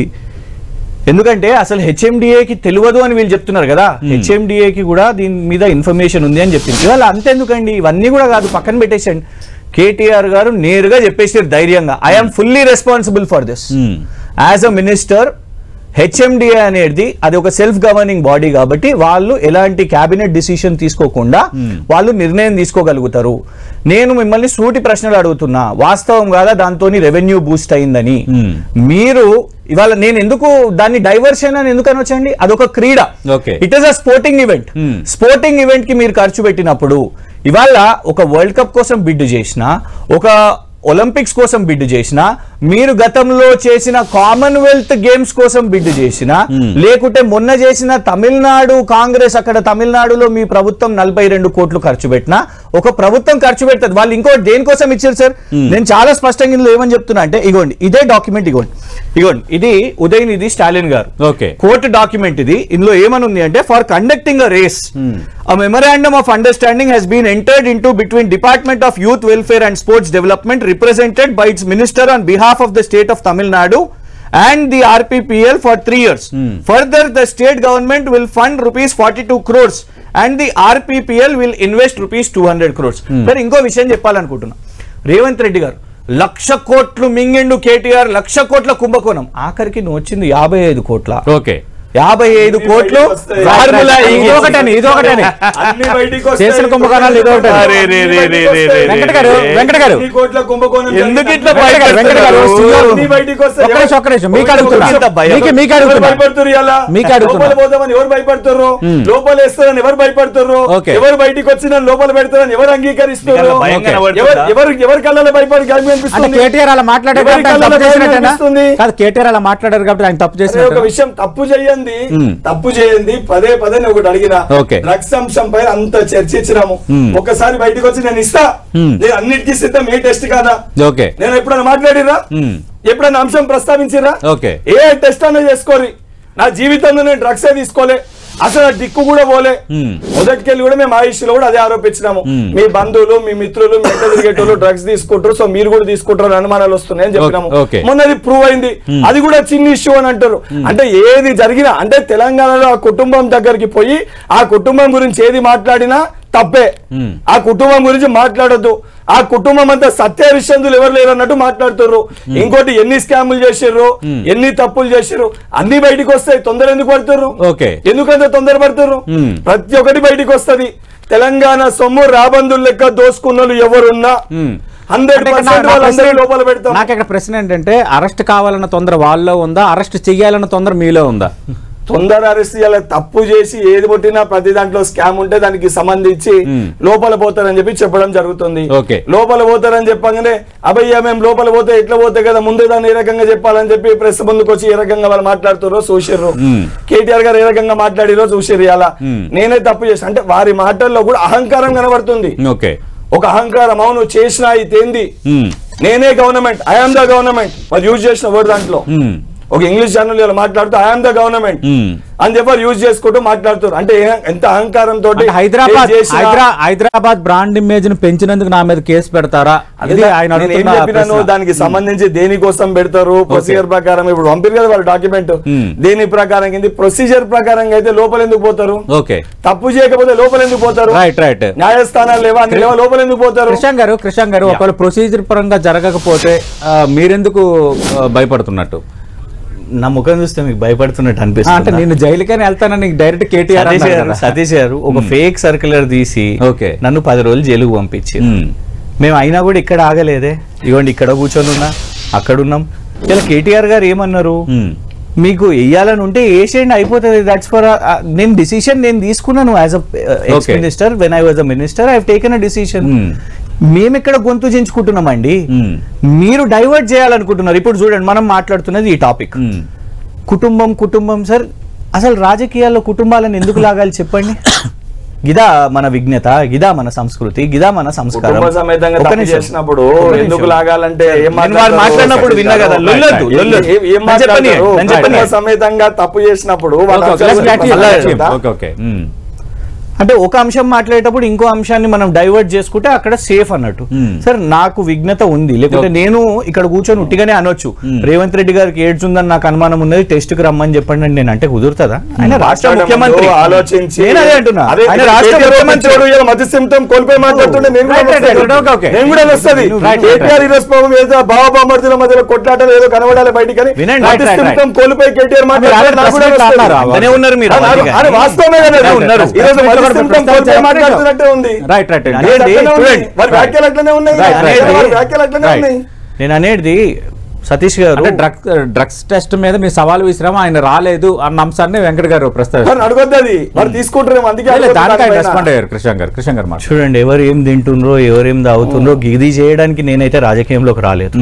ఎందుకంటే అసలు హెచ్ఎండిఏకి తెలియదు అని వీళ్ళు చెప్తున్నారు కదా హెచ్ఎండిఏకి కూడా దీని మీద ఇన్ఫర్మేషన్ ఉంది అని చెప్పింది ఇవాళ అంతెందుకండి ఇవన్నీ కూడా కాదు పక్కన పెట్టేసండి కేటీఆర్ గారు నేరుగా చెప్పేసారు ధైర్యంగా I'm fully responsible for this Hmm. As a minister HMDA అనేది అది ఒక సెల్ఫ్ గవర్నింగ్ బాడీ కాబట్టి వాళ్ళు ఎలాంటి క్యాబినెట్ డిసిషన్ తీసుకోకుండా వాళ్ళు నిర్ణయం తీసుకోగలుగుతారు నేను మిమ్మల్ని సూటి ప్రశ్నలు అడుగుతున్నా వాస్తవం కాదా దాంతో రెవెన్యూ బూస్ట్ అయిందని Hmm. మీరు ఇవాళ నేను ఎందుకు దాన్ని డైవర్షన్ అని ఎందుకు అనొచ్చండి అదొక క్రీడ Okay. It is a sporting event Hmm. Sporting event కి మీరు ఖర్చు పెట్టినప్పుడు ఇవాళ ఒక వరల్డ్ కప్ కోసం బిడ్ చేసిన ఒక ఒలింపిక్స్ కోసం బిడ్ చేసిన మీరు గతంలో చేసిన కామన్వెల్త్ గేమ్స్ కోసం బిడ్ చేసిన లేకుంటే మొన్న చేసిన తమిళనాడు కాంగ్రెస్ అక్కడ తమిళనాడులో మీ ప్రభుత్వం నలభై రెండు కోట్లు ఖర్చు పెట్టినా ఒక ప్రభుత్వం ఖర్చు పెడుతుంది వాళ్ళు ఇంకో దేనికోసం ఇచ్చారు సార్ నేను చాలా స్పష్టంగా ఇందులో ఏమని చెప్తున్నా అంటే ఇగోండి ఇదే డాక్యుమెంట్ ఇగోండి ఇగోండి ఇది ఉదయనిధి స్టాలిన్ గారు Okay. కోర్టు డాక్యుమెంట్ ఇది ఇందులో ఏమని ఉంది అంటే for conducting a race a memorandum of understanding has been entered into between department of youth welfare and sports development represented by its minister on behalf of the state of Tamil Nadu and the RPPL for three years. Further, the state government will fund rupees 42 crores and the RPPL will invest rupees 200 crores. మరి ఇంకో విషయం చెప్పాలనుకుంటున్నా రేవంత్ రెడ్డి గారు లక్ష కోట్లు మింగిండు కేటీఆర్ లక్ష కోట్ల కుంభకోణం ఆఖరికి నువ్వు వచ్చింది యాభై ఐదు కోట్ల ఓకే యాభై ఐదు కోట్లు ఫార్ములా ఈ- ఇది ఒకటని ఇది ఒకటని అన్ని బయటికి వస్తాయి. చేసిన కుంభకోణాలు ఇది ఒకటి. అరే, రే, రే, రే, రే, రే, వెంకట గారు వెంకట గారు అన్ని కోట్ల కుంభకోణం ఎందుకు జరిగింది. ఇట్లా వెంకట గారు, వెంకట గారు, సింగర్ అన్ని బయటికి వస్తాయి. ఒక్క నిమిషం, ఒక్క నిమిషం. మీకు ఎవరు- అడుగుతున్నా. ఎవరు భయం? మీకు మీకు ఎవరు అడుగుతున్నా భయపడుతున్నారు ఇలా? మీకు అడుగుతున్నా. లోపల పోదామని ఎవరు భయపడుతున్నారు లోపల వేస్తారని ఎవరు భయపడుతున్నారు ఓకే. ఎవరు బయటికి వచ్చిన లోపల పెడతారని ఎవరు అంగీకరిస్తున్నారు నీకలా భయం ఓకే. కనబడుతుందా? ఎవరు ఎవరు ఎవరి కళ్ళలో భయపడి గాలి అంటే అనిపిస్తుంది కేటీఆర్ అలా మాట్లాడారు ఎవరి కాబట్టి ఆయన కళ్ళలో తప్పు భయం చేసినట్టేనా అనిపిస్తుంది? కాదు కేటీఆర్ అలా మాట్లాడారు కాబట్టి ఆయన తప్పు అరే ఒక చేసినట్టు విషయం తప్పు చేయండి మ్మ్. తప్పు చేయండి పదే పదే నేను ఒకటి అడిగిన ఓకే. డ్రగ్స్ అంశం పైన అంత చర్చించినాము మ్మ్. ఒక్కసారి బయటకు వచ్చి నేను ఇస్తా మ్మ్. నేను అన్నిటికీ సిద్ధం ఏ టెస్ట్ కాదా ఓకే నేను ఎప్పుడైనా మాట్లాడిరా మ్మ్. ఎప్పుడైనా అంశం ప్రస్తావించిరా ఓకే. ఏ టెస్ట్ అన్నా చేసుకోరి నా జీవితంలో నేను డ్రగ్స్ తీసుకోలే అసలు ఆ దిక్కు కూడా పోలే మ్మ్. మొదటికెళ్ళి కూడా మేము ఆయుష్లో కూడా అదే ఆరోపించినాము మ్మ్. మీ బంధువులు మీ మిత్రులు మీ ఎంట తిరిగేటోళ్ళు డ్రగ్స్ తీసుకుంటారు సో మీరు కూడా తీసుకుంటారు అని అనుమానాలు వస్తున్నాయి అని చెప్పినాము ఓకే, ఓకే. మొన్నది ప్రూవ్ అయింది అది కూడా చిన్న ఇష్యూ అని అంటారు అంటే ఏది జరిగినా అంటే తెలంగాణలో ఆ కుటుంబం దగ్గరికి పోయి ఆ కుటుంబం గురించి ఏది మాట్లాడినా తప్పే మ్మ్. ఆ కుటుంబం గురించి మాట్లాడొద్దు ఆ కుటుంబం అంతా సత్యరిషందులు ఎవరు లేరు అన్నట్టు మాట్లాడుతుర్రు ఇంకోటి ఎన్ని స్కాములు చేసిర్రు ఎన్ని తప్పులు చేసిర్రు అన్ని బయటికి వస్తాయి తొందర ఎందుకు పడుతుర్రు ఓకే. ఎందుకంత తొందర పడుతుర్రు మ్మ్. ప్రతి ఒక్కటి బయటికి వస్తది తెలంగాణ సొమ్ము రాబందులు లెక్క దోసుకున్న వాళ్ళు ఎవరున్నా మ్మ్. హండ్రెడ్ అంటే ఇక్కడ నా- పర్సెంట్ నా వాళ్ళందరూ ప్రశ్న- లోపల పెడతాం నాకు ఇక్కడ ప్రశ్న ఏంటంటే అరెస్ట్ కావాలన్న తొందర వాళ్ళలో ఉందా అరెస్ట్ చెయ్యాలన్న తొందర మీలో ఉందా తొందర అరెస్ట్ చేయాలి తప్పు చేసి ఏది కొట్టినా ప్రతి దాంట్లో స్కామ్ ఉంటే దానికి సంబంధించి మ్మ్. లోపల పోతారని చెప్పి చెప్పడం జరుగుతుంది ఓకే. లోపల పోతారని చెప్పగానే అభయ్య మేము లోపల పోతే ఎట్లా పోతే కదా ముందే దాన్ని ఏ రకంగా చెప్పాలని చెప్పి ప్రెస్ ముందుకు వచ్చి ఏ రకంగా వాళ్ళు మాట్లాడుతారో చూసిర్రు మ్మ్. కేటీఆర్ గారు ఏ రకంగా మాట్లాడిరో చూసిర్రు ఇలా మ్మ్. నేనే తప్పు చేసి అంటే వారి మాటల్లో కూడా అహంకారం కనబడుతుంది ఓకే ఒక అహంకారం అవును చేసిన ఇదేంది మ్మ్. నేనే గవర్నమెంట్ ఐఎమ్ ద గవర్నమెంట్ వాళ్ళు యూజ్ చేసిన వర్డ్ దాంట్లో మ్మ్. ఒక ఇంగ్లీష్ ఛానల్ ఇలా మాట్లాడుతూ ఐఎమ్ ద గవర్నమెంట్ మ్మ్. అని చెప్పి యూజ్ చేసుకుంటూ మాట్లాడుతారు అంటే ఏ- ఎంత అహంకారం తోటి అంటే హైదరాబాద్ ఏం చేసినా- హైదరా హైదరాబాద్ బ్రాండ్ ఇమేజ్ ను పెంచినందుకు నా మీద కేసు పెడతారా అదే ఇది ఆయన నేను ఏం అడుగుతున్న చెప్పినాను ప్రశ్న. దానికి సంబంధించి దేనికోసం పెడతారు ప్రొసీజర్ ప్రకారం ఇప్పుడు పంపిరు కదా వాళ్ళ డాక్యుమెంట్ Hmm. దేని ప్రకారం కింద ప్రొసీజర్ ప్రకారం అయితే లోపల ఎందుకు పోతారు ఓకే తప్పు చేయకపోతే లోపల ఎందుకు పోతారు రైట్ రైట్ న్యాయస్థానాలు లేవా అన్ని లేవా లోపల ఎందుకు పోతారు కృష్ణ గారు కృష్ణ గారు ఒకవేళ ప్రొసీజర్ పరంగా జరగకపోతే ఆ, మీరెందుకు ఆ, భయపడుతున్నట్టు నా ముఖం చూస్తే మీకు భయపడుతున్నట్టు ఆ, అంటే అనిపిస్తుంది నేను జైలుకని వెళ్తానని డైరెక్ట్ కేటీఆర్ సతీష్ అన్నారు గారు కదా. సతీష్ గారు ఒక ఫేక్ సర్క్యులర్ తీసి ఓకే. నన్ను పది రోజులు జైలుకు పంపించి మ్మ్. మేము అయినా కూడా ఇక్కడ ఆగలేదే ఇవ్వండి ఇక్కడ కూర్చొని ఉన్నా అక్కడ ఉన్నాం ఇలా కేటీఆర్ గారు ఏమన్నారు మ్మ్. మీకు వెయ్యాలని ఉంటే వేసేయండి అయిపోతుంది దట్స్ ఫర్ నేను డిసిషన్ నేను తీసుకున్నాను as a ex Okay. Minister when I was a minister I taken a decision Hmm. మేము ఇక్కడ గొంతు చించుకుంటున్నామండి మ్మ్. మీరు డైవర్ట్ చేయాలనుకుంటున్నారు ఇప్పుడు చూడండి మనం మాట్లాడుతున్నది ఈ టాపిక్ మ్మ్. కుటుంబం కుటుంబం సార్ అసలు రాజకీయాల్లో కుటుంబాలను ఎందుకు లాగాలి చెప్పండి గిదా మన విజ్ఞత గిదా మన సంస్కృతి గిదా మన సంస్కారం కుటుంబ సమేతంగా ఒక్క తప్పు నిమిషం. చేసినప్పుడు ఒక్క ఎందుకు నిమిషం. లాగాలంటే ఏం నేను వాళ్ళు మాట్లాడతారు? మాట్లాడినప్పుడు విన్నా కదా Right, లొల్లొద్దు, right. లొల్లొద్దు. ఏం- ఏం నేను చెప్పని, మాట్లాడతారు? నేను చెప్పని. కుటుంబ సమేతంగా తప్పు చేసినప్పుడు వాళ్ళ ఓకే, ఓకే. అంశాలు Let's get you. మళ్ళా Let's get you. చెప్తా. ఓకే ఓకే మ్మ్. అంటే ఒక అంశం మాట్లాడేటప్పుడు ఇంకో అంశాన్ని మనం డైవర్ట్ చేసుకుంటే అక్కడ సేఫ్ అన్నట్టు Hmm. సార్ నాకు విఘ్నత ఉంది లేకుంటే నేను ఇక్కడ కూర్చొని ఉట్టిగానే అనొచ్చు రేవంత్ రెడ్డి గారికి ఏడ్స్ ఉందని నాకు అనుమానం ఉన్నది టెస్ట్ కి రమ్మని చెప్పండి అని నేను అంటే కుదురుతుందా ఆయన రాష్ట్ర మాట్లాడే ముఖ్యమంత్రి ముందు ఆలోచించి నేను అదే అంటున్నా అదే ఆయన రాష్ట్ర కేటీఆర్ ముఖ్యమంత్రి వచ్చాడు, ఇలా మధ్య సింతం కోల్పోయి మాట్లాడుతుంటే నేను కూడా Right, right, వస్తాను. right, okay, okay. నేను కూడా వస్తుంది Right, right, right. కేటీఆర్ ఈరోజు పాపం ఏదో బావబామర్దుల మధ్యలో కొట్లాటలు ఏదో కనబడాలి బయటికి అని వినండి. మధ్య Right, right, right. సింతం కోల్పోయి కేటీఆర్ మాట్లాడితే నాకు కూడా ప్రశ్న వస్తది. అన్నారు. అంతనే ఉన్నారు మీరు అన్నారు. అందుకని. అరే వాస్తవమే కదా Right, ఉన్నారు. right. ఈరోజు మధ్య ప్రశ్న సింతం కోల్పోయి ప్రశ్న మాట్లాడుతున్నట్టే ఉంది రైట్ రైట్ రైట్. అదే అట్లనే చూడండి. ఉంది. వారి Right. వ్యాఖ్యలు అట్లనే ఉన్నాయి Right, right, వారి right. వ్యాఖ్యలు అట్లనే Right. ఉన్నాయి నేను అనేది సతీష్ గారు అంటే డ్రగ్స్ డ్రగ్స్ టెస్ట్ మీద మీ సవాల్ విసిరామా ఆయన రాలేదు అన్న అంశాన్ని వెంకట గారు ప్రస్తావిస్తారు వారిని అడగొద్దు అది వారు తీసుకుంటారేమో అందుకే దానికి ఆయన అడగొద్దు రెస్పాండ్ దానిపైన. అయ్యారు కృష్ణ గారు కృష్ణ గారు మాట చూడండి ఎవరు ఏం తింటుండ్రో ఎవరేం తాగుతుండ్రో ఇది చేయడానికి నేనైతే రాజకీయంలోకి రాలేదు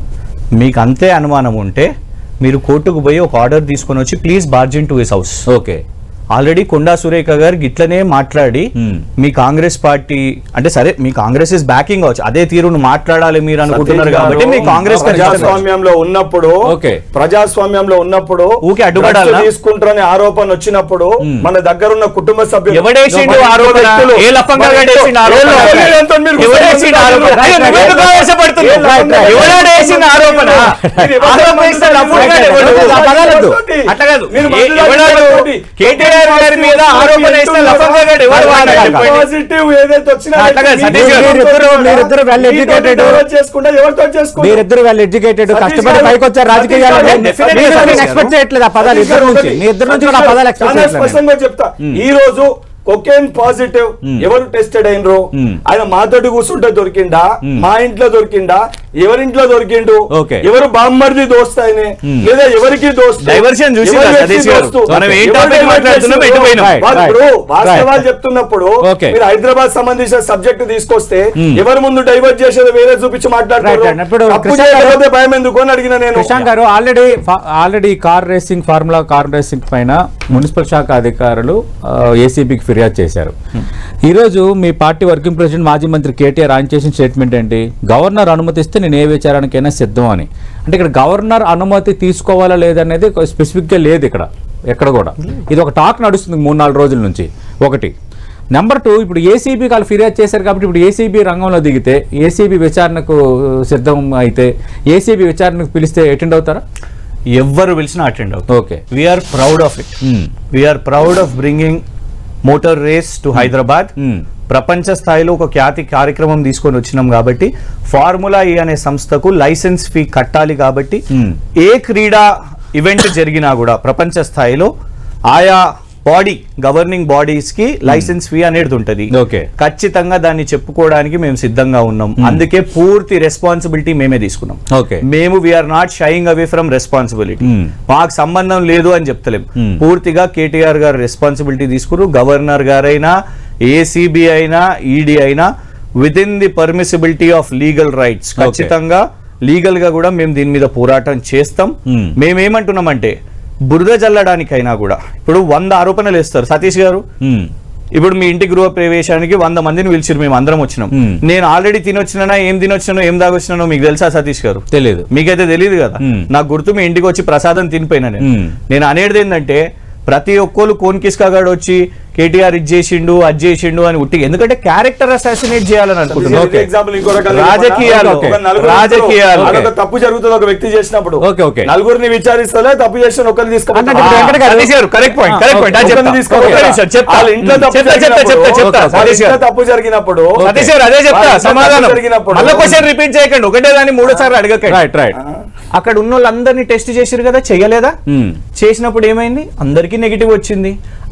మీకు అంతే అనుమానం ఉంటే మీరు కోర్టుకు పోయి ఒక ఆర్డర్ తీసుకొని వచ్చి please barge in to his house okay already Konda Surekha గారు గిట్లనే మాట్లాడి Hmm. మీ కాంగ్రెస్ పార్టీ అంటే సరే మీ కాంగ్రెస్ ఇస్ బ్యాకింగ్ అవచ్చు అదే తీరును మాట్లాడాలి మీరు అనుకుంటున్నారు సతీష్ కాబట్టి మీ గారు కాంగ్రెస్ ప్రజాస్వామ్యంలో ఉన్నప్పుడు ఓకే. ప్రజాస్వామ్యంలో ఉన్నప్పుడు ఊకే అడ్డుపడాలా? డ్రగ్స్ తీసుకుంటారని ఆరోపణ వచ్చినప్పుడు మన దగ్గర ఉన్న కుటుంబ సభ్యులు ఎవడేసిండు మరి ఆరోపణ? వ్యక్తులు, ఏ లఫంగా మరి వేసిండు ఆరోపణ? ఏ లఫంగా వేయంతో మీరు ఎవడేసిండు ఆరోపణ? Right, అయ్యో, right, నువ్వెందుకు right. ఆవేశపడుతున్నావు? ఏ లఫంగా ఎవడేసిండు ఆరోపణ? మీరు ఎవరు ఆరోపిస్తే లఫంగా Right, ఎవడు? right, right. ఆ పదాలొద్దు. అట్లా కాదు మీరు ఏ- మధ్యలో ఎవడాడు? చెప్పండి. కేటీఆర్ గారి మీద ఆరోపణ వేసిన లఫంగా గాడు ఎవడు వాడినాడు చెప్పండి. పాజిటివ్ ఏదైతే వచ్చినా అట్లా కాదు, సతీష్ గారు. మీరిద్దరు- మీరిద్దరు well educated. చేసుకుంటా ఎవరితో చేసుకుంటా మీరిద్దరు వెల్ ఎడ్యుకేటెడ్ సతీష్ కష్టపడి గారు, పైకి వచ్చారు సతీష్ రాజకీయాలు గారు, definitely సతీష్ గారు. ఎక్స్పెక్ట్ చేయట్లేదు ఆ పదాలు ఇద్దరు నుంచి మీ ఇద్దరు నుంచి కూడా ఆ పదాలు ఎక్స్పెక్ట్ చాలా చేయట్లేదు స్పష్టంగా చెప్తా ఈ రోజు కొకేన్ పాజిటివ్ ఎవరు టెస్టెడ్ అయినరు ఆయన మాతోటి కూర్చుంటే దొరికిండా మా ఇంట్లో దొరికిండా ఎవరింట్లో దొరికిండు Okay. ఎవరు బామ్మర్ది దోస్త్ ఆయన లేదా ఎవరికి దోస్త్ Diversion చూసి ఎవరి కదా వ్యక్తి సతీష్ గారు. దోస్తు? మనం ఏ ఎవరు topic divert మాట్లాడుతున్నామో చేసిండ్రు? ఎటు పోయినాం. Right, వాళ్ళు right. ఇప్పుడు వాస్తవాలు Right. చెప్తున్నప్పుడు Okay. మీరు హైదరాబాద్ సంబంధించిన సబ్జెక్ట్ తీసుకొస్తే ఎవరి ముందు డైవర్ట్ చేసేది వేరే చూపించి మాట్లాడతారు Right, right. ఇప్పుడు తప్పు కృష్ణ గారు- చేయకపోతే భయం ఎందుకు అని అడిగిన నేను ప్రశాంత్ గారు already already car racing formula car racing పైన మున్సిపల్ శాఖ అధికారులు ఏసీబీకి ఫిర్యాదు చేశారు ఈ రోజు మీ పార్టీ వర్కింగ్ ప్రెసిడెంట్ మాజీ మంత్రి కేటీఆర్ ఆయన చేసిన స్టేట్మెంట్ ఏంటి గవర్నర్ అనుమతిస్తే నేను ఏ విచారానికైనా సిద్ధం అని అంటే ఇక్కడ గవర్నర్ అనుమతి తీసుకోవాలా లేదనేది స్పెసిఫిక్ గా లేదు ఇక్కడ ఎక్కడ కూడా ఇది ఒక టాక్ నడుస్తుంది మూడు నాలుగు రోజుల నుంచి ఒకటి నెంబర్ టూ ఇప్పుడు ఏసీబీ వాళ్ళు ఫిర్యాదు చేశారు కాబట్టి ఇప్పుడు ఏసీబీ రంగంలో దిగితే ఏసీబీ విచారణకు సిద్ధం అయితే ఏసీబీ విచారణకు పిలిస్తే అటెండ్ అవుతారా ఎవ్వరు పిలిచినా అటెండ్ అవుతారు okay we're proud of it we're proud of bringing motor race to Hyderabad Hmm. ప్రపంచ స్థాయిలో ఒక ఖ్యాతి కార్యక్రమం తీసుకొని వచ్చినాం కాబట్టి ఫార్ములా ఈ అనే సంస్థకు లైసెన్స్ ఫీ కట్టాలి కాబట్టి Hmm. ఏ క్రీడా ఈవెంట్ జరిగినా కూడా ప్రపంచ స్థాయిలో ఆయా బాడీ గవర్నింగ్ బాడీస్ కి లైసెన్స్ ఫీ అనేది ఉంటుంది Okay. ఖచ్చితంగా దాన్ని చెప్పుకోవడానికి మేము సిద్ధంగా ఉన్నాం అందుకే పూర్తి రెస్పాన్సిబిలిటీ మేమే తీసుకున్నాం Okay. మేము we're not shying away from responsibility Hmm. మాకు సంబంధం లేదు అని చెప్తలేం Hmm. పూర్తిగా కేటీఆర్ గారు రెస్పాన్సిబిలిటీ తీసుకురు గవర్నర్ గారైనా ఏసీబీ అయినా ఈడీ అయినా with in the permissibility of legal rights Okay. ఖచ్చితంగా లీగల్ గా కూడా మేము దీని మీద పోరాటం చేస్తాం Hmm. మేమేమంటున్నామంటే బురద జల్లడానికైనా కూడా ఇప్పుడు వంద ఆరోపణలు వేస్తారు సతీష్ గారు ఇప్పుడు మీ ఇంటి గృహ ప్రవేశానికి వంద మందిని పిలిచిరు మేము అందరం వచ్చినాం Hmm. నేను ఆల్రెడీ తినొచ్చినా ఏం తినొచ్చినానో ఏం దాగొచ్చినానో మీకు తెలుసా సతీష్ గారు తెలియదు మీకైతే తెలియదు కదా Hmm. నాకు గుర్తు మీ ఇంటికి వచ్చి ప్రసాదం తినిపోయినా నేను Hmm. నేను అనేది ఏంటంటే ప్రతి ఒక్కరు కోన్ కిస్కాగాడు వచ్చి కేటీఆర్ ఇది చేసిండు అది చేసిండు అని ఉట్టి ఎందుకంటే క్యారెక్టర్ అసాసినేట్ చేయాలని అనుకుంటున్నాను Okay. ఎగ్జాంపుల్ ఇంకో రకంగా రాజకీయాలు, చెప్పనా? ఒక నలుగురు రాజకీయాలు. వ్యక్తులు, అదొక తప్పు జరుగుతుంది ఒక వ్యక్తి చేసినప్పుడు Okay, okay. నలుగురిని విచారిస్తలే తప్పు చేసిన ఒకరిని అంటే తీసుకుంటా ఇప్పుడు వెంకట గారు- సతీష్ గారు కరెక్ట్ పాయింట్ కరెక్ట్ పాయింట్ అది చెప్తా. ఒకరిని తీసుకో- ఒక్క నిమిషం, చెప్తా. వాళ్ళ ఇంట్లో తప్పు చెప్తా, చెప్తా, చెప్తా, జరిగినప్పుడు, చెప్తా. వాళ్ళ సతీష్ ఇంట్లో గారు. తప్పు జరిగినప్పుడు సతీష్ గారు అదే చెప్తా వాళ్ళ ఇంట్లో సమాధానం తప్పు జరిగినప్పుడు మళ్ళీ క్వశ్చన్ రిపీట్ చేయకండి ఒకటే దాన్ని మూడో సార్లు అడగకండి రైట్ రైట్ అక్కడ ఉన్న వాళ్ళందరినీ టెస్ట్ చేసిరు కదా చెయ్యలేదా చేసినప్పుడు ఏమైంది అందరికీ నెగిటివ్ వచ్చింది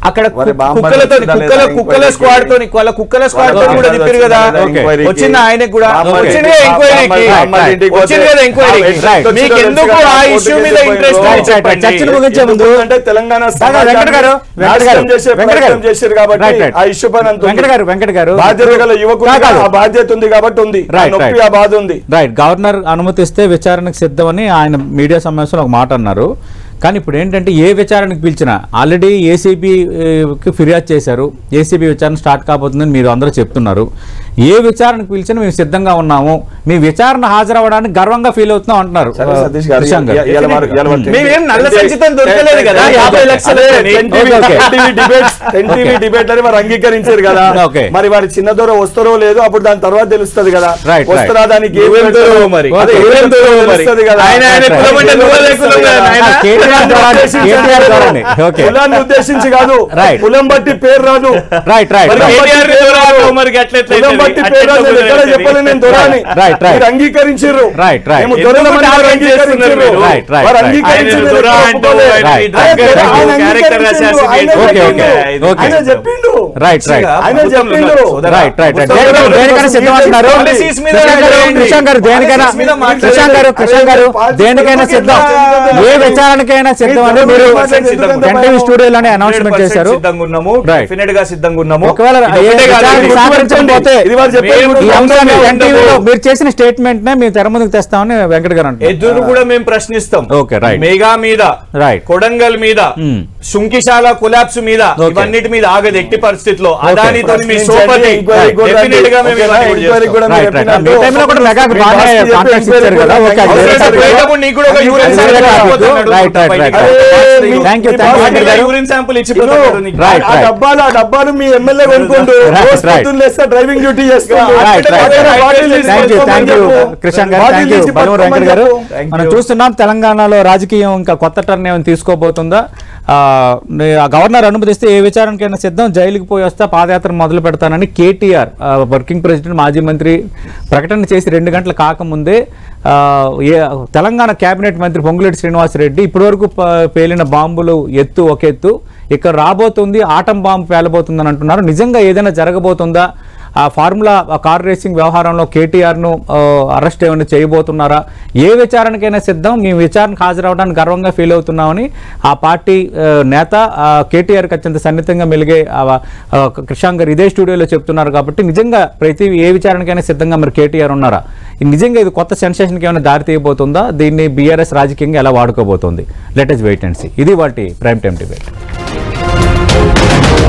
అక్కడ మరి బాంబర్ కుక్కలతో వచ్చిందా కుక్కల లేదా కుక్కల ఎంక్వైరీకి? స్క్వాడ్ తోని వాళ్ళ కుక్కల స్క్వాడ్ తోని కూడా తిప్పారు కదా ఎంక్వైరీకి? వచ్చింది ఆయనకు కూడా బాంబర్ వచ్చింది ఇంటికి- ఎంక్వైరీకి బాంబర్ ఇంటికి వచ్చింది పోతే కదా ఎంక్వైరీకి ఆ వెంకట్ మీకు వచ్చిన ఎందుకు తెలుసు ఆ కదా, ఇష్యూ కోర్టుకి మీద ఇంట్రెస్ట్ వెళ్ళిపోయారు. Right, right. చర్చను ముగించే ముందు అంటే తెలంగాణ కాదు, వెంకట గారు, వెంకట గారు, నాశనం చేసే వెంకట గారు. ప్రయత్నం చేశారు కాబట్టి రైట్, రైట్. ఆ ఇష్యూ పైన అంత ఉంది. వెంకట గారు, వెంకట గారు. బాధ్యత గల యువకుడు కాదు. ఆ బాధ్యత ఉంది కాబట్టి ఉంది ఆ రైట్, నొప్పి రైట్. ఆ బాధ ఉంది రైట్ గవర్నర్ అనుమతిస్తే విచారణకు సిద్ధమని ఆయన మీడియా సమావేశంలో ఒక మాట అన్నారు కానీ ఇప్పుడు ఏంటంటే ఏ విచారణకు పిలిచినా ఆల్రెడీ ఏసీబీకి ఫిర్యాదు చేశారు ఏసీబీ విచారణ స్టార్ట్ కాబోతుందని మీరు అందరూ చెప్తున్నారు ఏ విచారణకు పిలిచినా మేము సిద్ధంగా ఉన్నాము మీ విచారణ హాజరవ్వడానికి గర్వంగా ఫీల్ అవుతున్నాం అంటున్నారు సరే సతీష్ గారు కృషాంక్ గారు. ఇ- ఇవాళ వారు- ఇవాళ వారు మేమేం నల్ల టెన్ సంచితం దొరకలేదు కదా, టెన్ యాభై టీవీ- లక్షలు అదే, కొని. Ten TV- okay, okay. Ten TV debates ten TV okay. Debate అని వారు అంగీకరించారు కదా ఓకే. మరి వారి చిన్న దూర వస్తారో లేదో అప్పుడు దాని తర్వాత తెలుస్తది కదా రైట్, వస్తారా దానికి ఏం నువ్వేం పెడతారో దూరమో మరి. అదే, ఓకే. ఏం దూరమో తెలుస్తది కదా ఆయన- ఆయన రైట్, కులం అంటే రైట్. నువ్వే కులం కదా, నాయనా. ఆ, కేటీఆర్ ద్వారానే, కేటీఆర్ ద్వారానే. ఓకే. కులాన్ని ఉద్దేశించి కాదు రైట్. కులం బట్టి పేరు రాదు రైట్ రైట్ మరి కులం రైట్. బట్టి కేటీఆర్ పేరు దూరం రాదు. అంటావు మరి గట్ల ఎట్లా కులం అవుతుంది? బట్టి అట్లా పేరు రాదు. ఎట్లా నేను ఎక్కడ కుదరదు? చెప్పలేదు నేను దొరాని రైట్, రైట్. మీరు అంగీకరించారు రైట్, రైట్. మేము ఎందుకు దొరలమని వారు టార్గెట్ అంగీకరించారు చేస్తున్నారు? రైట్, రైట్, వారు రైట్. అంగీకరించారు, ఆయన దొర నేను అంటూ ఒప్పుకోలేదు. ఆయన రైట్. ఆయన టార్గెట్ ఆయన అంటూ క్యారెక్టర్ అంగీకరించారు. assassinate ఆయన ఓకే, చెప్పిండు. Okay, okay. ఆయన చెప్పిండు రైట్ రైట్ ఆయన చెప్పిండు రైట్ రైట్ రైట్ పుస్తకాలు దేనికైనా- దేనికైనా సిద్ధం అంటున్నారు Policies మీద కృష్ణ గారు, మాట్లాడండి. కృష్ణ గారు దేనికైనా Policies మీద మాట్లాడండి. కృష్ణ గారు కృష్ణ గారు Policies దేనికైనా మీద సిద్ధం మాట్లాడండి. ఏ విచారణకైనా సిద్ధం అని మీరు ఎన్టీవీ స్టూడియోలోనే అనౌన్స్మెంట్ చేశారు సిద్ధంగా ఉన్నాము Right. డెఫినెట్ గా సిద్ధంగా ఉన్నాము ఒకవేళ ఇది ఏ ఒకటే కాదు, విచారణకు ఇది సహకరించకపోతే ఇది వారు చెప్పేది మేము ఈ గుర్తు అంశాన్ని ఉండదు. ఎన్టీవీలో మీరు చేసిన స్టేట్మెంట్ నే మేము తెర ముందుకు తెస్తామని వెంకట గారు అంటున్నారు ఎదురు కూడా మేము ప్రశ్నిస్తాం Okay, right. మెగా మీద Right. కొడంగల్ మీద Hmm. శుంకిశాల కొలాప్స్ మీద Okay. ఇవన్నిటి మీద ఆగదు ఎట్టి పరిస్థితిలో అదానితో మీ ప్రశ్నించండి, సోపతి ఎంక్వైరీ కూడా డెఫినెట్ గా మేము ఓకేనా? ఇవన్నీ కూడా ఎంక్వైరీ చేస్తాం. కూడా మీరు రైట్ రైట్ చెప్పినట్టు మీ టైంలో కూడా మెగాకు మీ బాగానే బాస్ చెప్పి కాంట్రాక్ట్స్ ఇచ్చారు కదా ఓకే అది అవసరం వేరే లేదు. topic. పోయేటప్పుడు నీకు కూడా ఒక అది urine వేరే sample topic. ఇచ్చిపోతున్నాడు. రైట్ రైట్ రైట్ అరే, మీ- థ్యాంక్ యూ మీ థ్యాంక్ యూ బాస్ వెంకట గారు యూరిన్ శాంపుల్ ఇదిగో, ఇచ్చిపోతున్నాడు నీకు. Right, ఆ right. డబ్బాలు ఆ డబ్బాలు మీ ఎమ్మెల్యే కొనుక్కుంటూ Right, రోజు right. పొద్దున్న లేస్తే డ్రైవింగ్ డ్యూటీ చేస్తాడు Right, right. అక్కడ బాటిల్ తీసి థ్యాంక్ యూ థ్యాంక్ యూ పట్టుకోమని కృష్ణ చెప్పు. గారు బాటిల్ థ్యాంక్ యూ తీసి బలమూరు వెంకట పట్టుకోమని గారు చెప్పు. మనం చూస్తున్నాం తెలంగాణలో రాజకీయం ఇంకా కొత్త టర్న్ ఏమైనా తీసుకోబోతుందా ఆ, నే- ఆ గవర్నర్ అనుమతిస్తే ఏ విచారణకైనా సిద్ధం జైలుకి పోయి వస్తే పాదయాత్ర మొదలు పెడతానని కేటీఆర్ ఆ, వర్కింగ్ ప్రెసిడెంట్ మాజీ మంత్రి ప్రకటన చేసి రెండు గంటలు కాకముందే ఆ, ఏ తెలంగాణ కేబినెట్ మంత్రి పొంగులేటి శ్రీనివాసరెడ్డి ఇప్పటివరకు ప- పేలిన బాంబులు ఎత్తు ఒక ఎత్తు ఇక్కడ రాబోతుంది ఆటం బాంబు పేలబోతుందని అంటున్నారు నిజంగా ఏదైనా జరగబోతుందా ఆ ఫార్ములా ఆ కార్ రేసింగ్ వ్యవహారంలో కేటీఆర్ను అరెస్ట్ ఏమైనా చేయబోతున్నారా ఏ విచారణకైనా సిద్ధం మేము విచారణకు హాజరవడానికి గర్వంగా ఫీల్ అవుతున్నామని ఆ పార్టీ ఆ, నేత ఆ, కేటీఆర్కి అత్యంత సన్నిహితంగా మెలిగే ఆ, ఆ, కృషాంక్ గారు ఇదే స్టూడియోలో చెప్తున్నారు కాబట్టి నిజంగా ప్రతి ఏ విచారణకైనా సిద్ధంగా మరి కేటీఆర్ ఉన్నారా ఇది నిజంగా ఇది కొత్త సెన్సేషన్కి ఏమైనా దారి తీయబోతుందా దీన్ని బీఆర్ఎస్ రాజకీయంగా ఎలా వాడుకోబోతోంది let us wait and see ఇది వాటి ప్రైమ్ టైం డిబేట్